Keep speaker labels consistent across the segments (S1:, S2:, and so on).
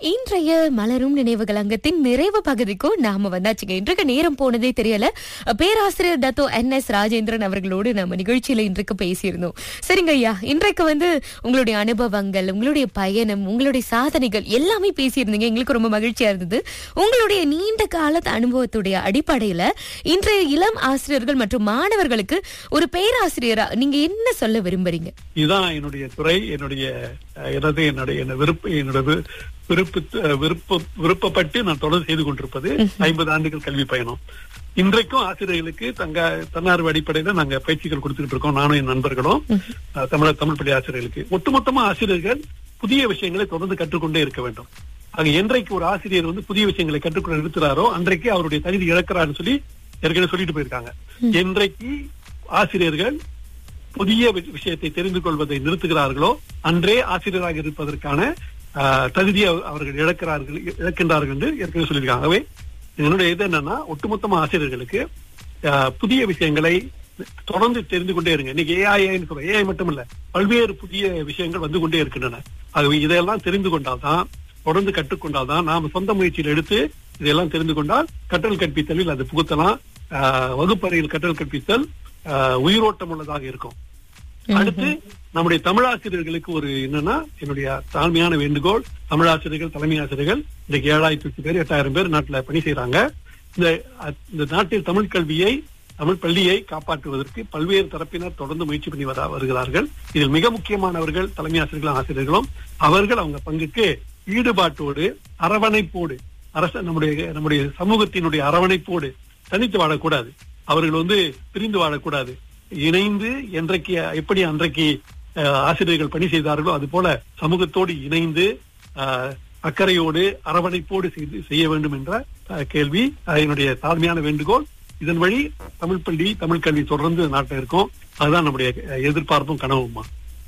S1: இன்றைய மலரும் நினைவுகள் அங்கத்தின் நிறைவு பகுதிக்கும் நாம வந்தாச்சுங்க இன்றைக்கு நேரம் போனதே தெரியல பேராசிரியர் டத்தோ என் எஸ் ராஜேந்திரன் அவர்களோடு நம்ம நிகழ்ச்சியில இன்றைக்கு பேசியிருந்தோம் சரிங்க ஐயா இன்றைக்கு வந்து உங்களுடைய அனுபவங்கள் உங்களுடைய பயணம் உங்களுடைய சாதனைகள் எல்லாமே பேசியிருந்தீங்க எங்களுக்கு ரொம்ப மகிழ்ச்சியா இருந்தது உங்களுடைய நீண்ட கால அனுபவத்துடைய அடிப்படையில இன்றைய இளம் ஆசிரியர்கள் மற்றும் மாணவர்களுக்கு ஒரு பேராசிரியரா நீங்க என்ன சொல்ல விரும்புறீங்க
S2: இதுதான் என்னுடைய துறை என்னுடைய அஹ், எனது என்னுடைய என்ன விருப்ப என்னோட வி- விருப்பு அஹ், விருப்ப விருப்பப்பட்டு நான் தொடர்ந்து செய்து கொண்டிருப்பது ஐம்பது ஆண்டுகள் கல்வி பயணம் இன்றைக்கும் ஆசிரியர்களுக்கு தங்க தன்னார்வ அடிப்படையில நாங்க பயிற்சிகள் கொடுத்துட்டு இருக்கோம் நானும் என் நண்பர்களும் அஹ், தமிழ் தமிழ் பள்ளி ஆசிரியர்களுக்கு ஒட்டுமொத்தமா ஆசிரியர்கள் புதிய விஷயங்களை தொடர்ந்து கற்றுக்கொண்டே இருக்க வேண்டும் ஆக என்றைக்கு ஒரு ஆசிரியர் வந்து புதிய விஷயங்களை கற்றுக்கொள்ள நிறுத்துறாரோ அன்றைக்கு அவருடைய தகுதி இழக்கிறாருன்னு சொல்லி ஏற்கனவே சொல்லிட்டு போயிருக்காங்க என்றைக்கு ஆசிரியர்கள் புதிய வி- விஷயத்தை தெரிந்து கொள்வதை நிறுத்துகிறார்களோ அன்றே ஆசிரியராக இருப்பதற்கான ஆஹ், தகுதியை அவ- அவர்கள் இழக்கிறார்கள் இழக்கின்றார்கள் என்று ஏற்கனவே சொல்லியிருக்காங்க ஆகவே என்னுடைய இது என்னன்னா ஒட்டுமொத்தமா ஆசிரியர்களுக்கு ஆஹ், புதிய விஷயங்களை தொடர்ந்து தெரிந்து கொண்டே இருங்க இன்னைக்கு ஏஐன்னு சொல்றோம் ஏஐ மட்டும் இல்ல பல்வேறு புதிய விஷயங்கள் வந்து கொண்டே இருக்கின்றன ஆகவே இதையெல்லாம் தெரிந்து கொண்டால்தான் தொடர்ந்து கற்றுக்கொண்டால்தான் நாம சொந்த முயற்சியில் எடுத்து இதையெல்லாம் தெரிந்து கொண்டால் கற்றல் கற்பித்தலில் அது புகுத்தலாம் ஆஹ், வகுப்பறையில் கற்றல் கற்பித்தல் ஆஹ், உயிரோட்டம் உள்ளதாக இருக்கும் அடுத்து நம்முடைய தமிழாசிரியர்களுக்கு ஒரு என்னன்னா என்னுடைய தாழ்மையான வேண்டுகோள் தமிழாசிரியர்கள் தலைமை ஆசிரியர்கள் இன்னைக்கு ஏழாயிரத்தி பேர் எட்டாயிரம் பேர் நாட்டுல பணி செய்யறாங்க இந்த அ- இந்த நாட்டில் தமிழ் கல்வியை தமிழ் பள்ளியை காப்பாற்றுவதற்கு பல்வேறு தரப்பினர் தொடர்ந்து முயற்சி பண்ணி வர வருகிறார்கள் இதில் மிக முக்கியமானவர்கள் தலைமை ஆசிரியர்களும் ஆசிரியர்களும் அவர்கள் அவங்க பங்குக்கு ஈடுபாட்டோடு அரவணைப்போடு அரச நம்முடைய நம்முடைய சமூகத்தினுடைய அரவணைப்போடு தனித்து வாழக்கூடாது அவர்கள் வந்து பிரிந்து வாழக்கூடாது இணைந்து என்றைக்கு எப்படி அன்றைக்கு அஹ், ஆசிரியர்கள் பணி செய்தார்களோ அது போல சமூகத்தோடு இணைந்து அஹ், அக்கறையோடு அரவணைப்போடு செய்து செய்ய வேண்டும் என்ற அஹ், கேள்வி அஹ், என்னுடைய தாழ்மையான வேண்டுகோள் இதன் வழி தமிழ் பள்ளி தமிழ் கல்வி தொடர்ந்து நாட்டில் இருக்கும் அதுதான் நம்முடைய அஹ், எதிர்பார்ப்பும் கனவுமா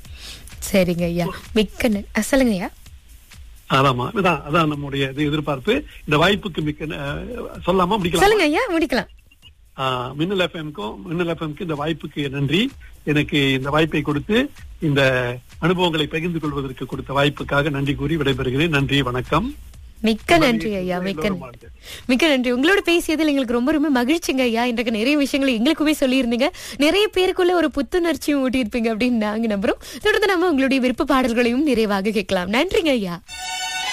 S1: சரிங்க ஐயா மிக்க நன்- அஹ், சொல்லுங்க ஐயா
S2: அதாமா அதான் அதான் நம்முடைய இது எதிர்பார்ப்பு இந்த வாய்ப்புக்கு மிக்க அஹ், சொல்லாமா முடிக்கலாம்
S1: சொல்லுங்க ஐயா முடிக்கலாம்
S2: ஆஹ் மின்னல் எஃப்எம்க்கும் மின்னல் எஃப்எம்க்கு இந்த வாய்ப்புக்கு நன்றி எனக்கு இந்த வாய்ப்பை கொடுத்து இந்த அனுபவங்களை பகிர்ந்து கொள்வதற்கு கொடுத்த வாய்ப்புக்காக நன்றி கூறி விடைபெறுகிறேன் நன்றி வணக்கம்
S1: மிக்க நன்றி ஐயா மிக்க
S2: எல்லோரும்
S1: நன்றி
S2: வாழ்க.
S1: மிக்க நன்றி உங்களோட பேசியதில் எங்களுக்கு ரொம்ப ரொம்ப மகிழ்ச்சிங்க ஐயா இன்றைக்கு நிறைய விஷயங்களை எங்களுக்குமே சொல்லியிருந்தீங்க நிறைய பேருக்குள்ள ஒரு புத்துணர்ச்சியும் ஊட்டியிருப்பீங்க அப்படின்னு நாங்க நம்புறோம் தொடர்ந்து நம்ம உங்களுடைய விருப்ப பாடல்களையும் நிறைவாக கேட்கலாம் நன்றிங்க ஐயா